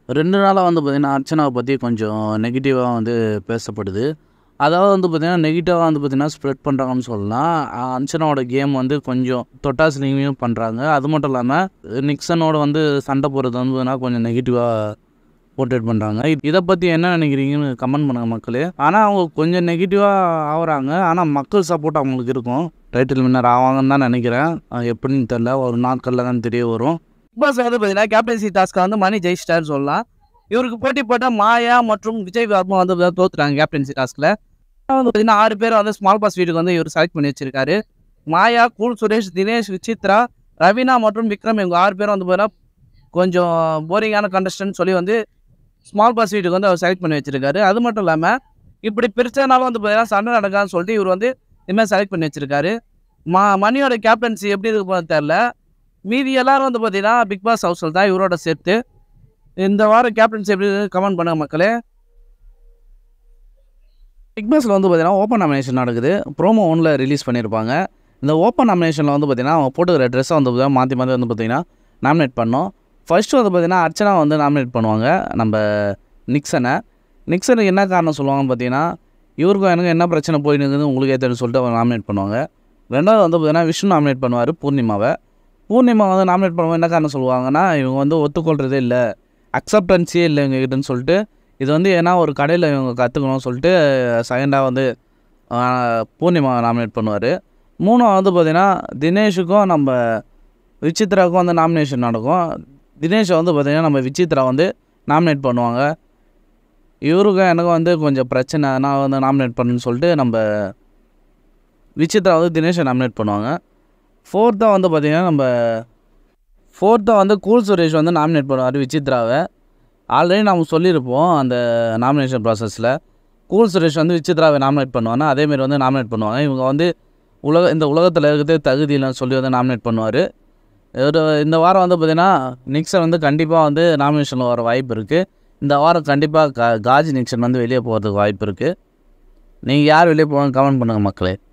ரெண்டு நாளாக வந்து பார்த்திங்கன்னா அர்ச்சனாவை பற்றி கொஞ்சம் நெகட்டிவாக வந்து பேசப்படுது அதாவது வந்து பார்த்திங்கன்னா நெகட்டிவாக வந்து பார்த்திங்கன்னா ஸ்ப்ரெட் பண்ணுறாங்கன்னு சொல்லலாம் அஹ் அர்ச்சனாவோட கேம் வந்து கொஞ்சம் தொட்டாசிலிங்கையும் பண்ணுறாங்க அது மட்டும் இல்லாமல் நிக்சனோட வந்து சண்டை போடுறது வந்து பார்த்திங்கன்னா கொஞ்சம் நெகட்டிவாக போர்ட்ரேட் பண்ணுறாங்க இதை பற்றி என்ன நினைக்கிறீங்கன்னு கமெண்ட் பண்ணுங்க மக்களே ஆனால் அவங்க கொஞ்சம் நெகட்டிவாக ஆகுறாங்க ஆனால் மக்கள் சப்போர்ட் அவங்களுக்கு இருக்கும் டைட்டில் வின்னர் ஆவாங்கன்னு தான் நினைக்கிறேன் அஹ் எப்படின்னு தெரில ஒரு நாட்களில் தான் தெரிய வரும் பிக் பாஸ் வந்து பார்த்தீங்கன்னா கேப்டன்சி டாஸ்க்கை வந்து மணி ஜெயிச்சிட்டாருன்னு சொல்லலாம் இவருக்கு போட்டி போட்ட மாயா மற்றும் விஜய் வர்மா வந்து பார்த்தா தோத்துட்டாங்க கேப்டன்சி டாஸ்க்கில் வந்து பார்த்தீங்கன்னா ஆறு பேர் வந்து ஸ்மால் பாஸ் வீட்டுக்கு வந்து இவர் செலக்ட் பண்ணி வச்சிருக்காரு மாயா கூல் சுரேஷ் தினேஷ் விசித்ரா ரவீனா மற்றும் விக்ரம் இவங்க ஆறு பேரும் வந்து பார்த்தீங்கன்னா கொஞ்சம் போரிங்கான கண்டஸ்டன்ட் சொல்லி வந்து ஸ்மால் பாஸ் வீட்டுக்கு வந்து அவர் செலக்ட் பண்ணி வச்சிருக்காரு அது மட்டும் இல்லாமல் இப்படி பிரிச்சனாலும் வந்து பார்த்தீங்கன்னா சண்டை நடக்கான்னு சொல்லிட்டு இவர் வந்து இதுமாதிரி செலக்ட் பண்ணி வச்சிருக்காரு மா மணியோட கேப்டன்சி எப்படி இருக்கு போது தெரில மீதி எல்லாரும் வந்து பார்த்தீங்கன்னா பிக் பாஸ் ஹவுஸில் தான் இவரோட சேர்த்து இந்த வாரம் கேப்டன்சி எப்படி கமெண்ட் பண்ணுங்க மக்களே பிக் பாஸில் வந்து பார்த்தீங்கன்னா ஓப்பன் நாமினேஷன் நடக்குது ப்ரோமோ ஒன்றில் ரிலீஸ் பண்ணியிருப்பாங்க இந்த ஓப்பன் நாமினேஷனில் வந்து பார்த்தீங்கன்னா அவங்க போட்டுக்கிற ட்ரெஸ்ஸை வந்து பார்த்தீங்கன்னா மாற்றி மாற்றி வந்து பார்த்தீங்கன்னா நாமினேட் பண்ணோம் ஃபர்ஸ்ட்டு வந்து பார்த்தீங்கன்னா அர்ச்சனா வந்து நாமினேட் பண்ணுவாங்க நம்ம நிக்சனை நிக்சனுக்கு என்ன காரணம் சொல்லுவாங்கன்னு பார்த்தீங்கன்னா இவருக்கும் எனக்கு என்ன பிரச்சனை போயின்னு இருக்குது உங்களுக்கே தெரியும் சொல்லிட்டு அவங்க நாமினேட் பண்ணுவாங்க ரெண்டாவது வந்து பார்த்தீங்கன்னா விஷ்ணு நாமினேட் பண்ணுவார் பூர்ணிமாவை பூர்ணிமா வந்து நாமினேட் பண்ணுவோம் என்ன காரணம் சொல்லுவாங்கன்னா இவங்க வந்து ஒத்துக்கொள்கிறதே இல்லை அக்செப்டன்ஸே இல்லை இவங்ககிட்டன்னு சொல்லிட்டு இது வந்து ஏன்னா ஒரு கடையில் இவங்க கற்றுக்கணும்னு சொல்லிட்டு செகண்டாக வந்து ஆஹ், பூர்ணிமா நாமினேட் பண்ணுவார் மூணாவது வந்து பார்த்திங்கன்னா தினேஷுக்கும் நம்ம விசித்ராவுக்கும் வந்து நாமினேஷன் நடக்கும் தினேஷை வந்து பார்த்திங்கன்னா நம்ம விசித்ரா வந்து நாமினேட் பண்ணுவாங்க இவருக்கும் எனக்கும் வந்து கொஞ்சம் பிரச்சனை நான் வந்து நாமினேட் பண்ணுன்னு சொல்லிட்டு நம்ம விசித்ரா வந்து தினேஷை நாமினேட் பண்ணுவாங்க ஃபோர்த்தாக வந்து பார்த்திங்கன்னா நம்ம ஃபோர்த்தாக வந்து கூல் சுரேஷ் வந்து நாமினேட் பண்ணுவார் விசித்ராவை ஆல்ரெடி நம்ம சொல்லியிருப்போம் அந்த நாமினேஷன் ப்ராசஸில் கூல் சுரேஷ் வந்து விசித்ராவை நாமினேட் பண்ணுவாங்க அதேமாரி வந்து நாமினேட் பண்ணுவாங்க இவங்க வந்து உலக இந்த உலகத்தில் இருக்கிறதே தகுதி இல்லைன்னு சொல்லி வந்து நாமினேட் பண்ணுவார் ஒரு இந்த வாரம் வந்து பார்த்திங்கன்னா நிக்சன் வந்து கண்டிப்பாக வந்து நாமினேஷனில் வர வாய்ப்பு இருக்குது இந்த வாரம் கண்டிப்பாக கா காஜி நிக்சன் வந்து வெளியே போகிறதுக்கு வாய்ப்பு இருக்குது நீங்கள் யார் வெளியே போகணும் கமெண்ட் பண்ணுங்கள் மக்களே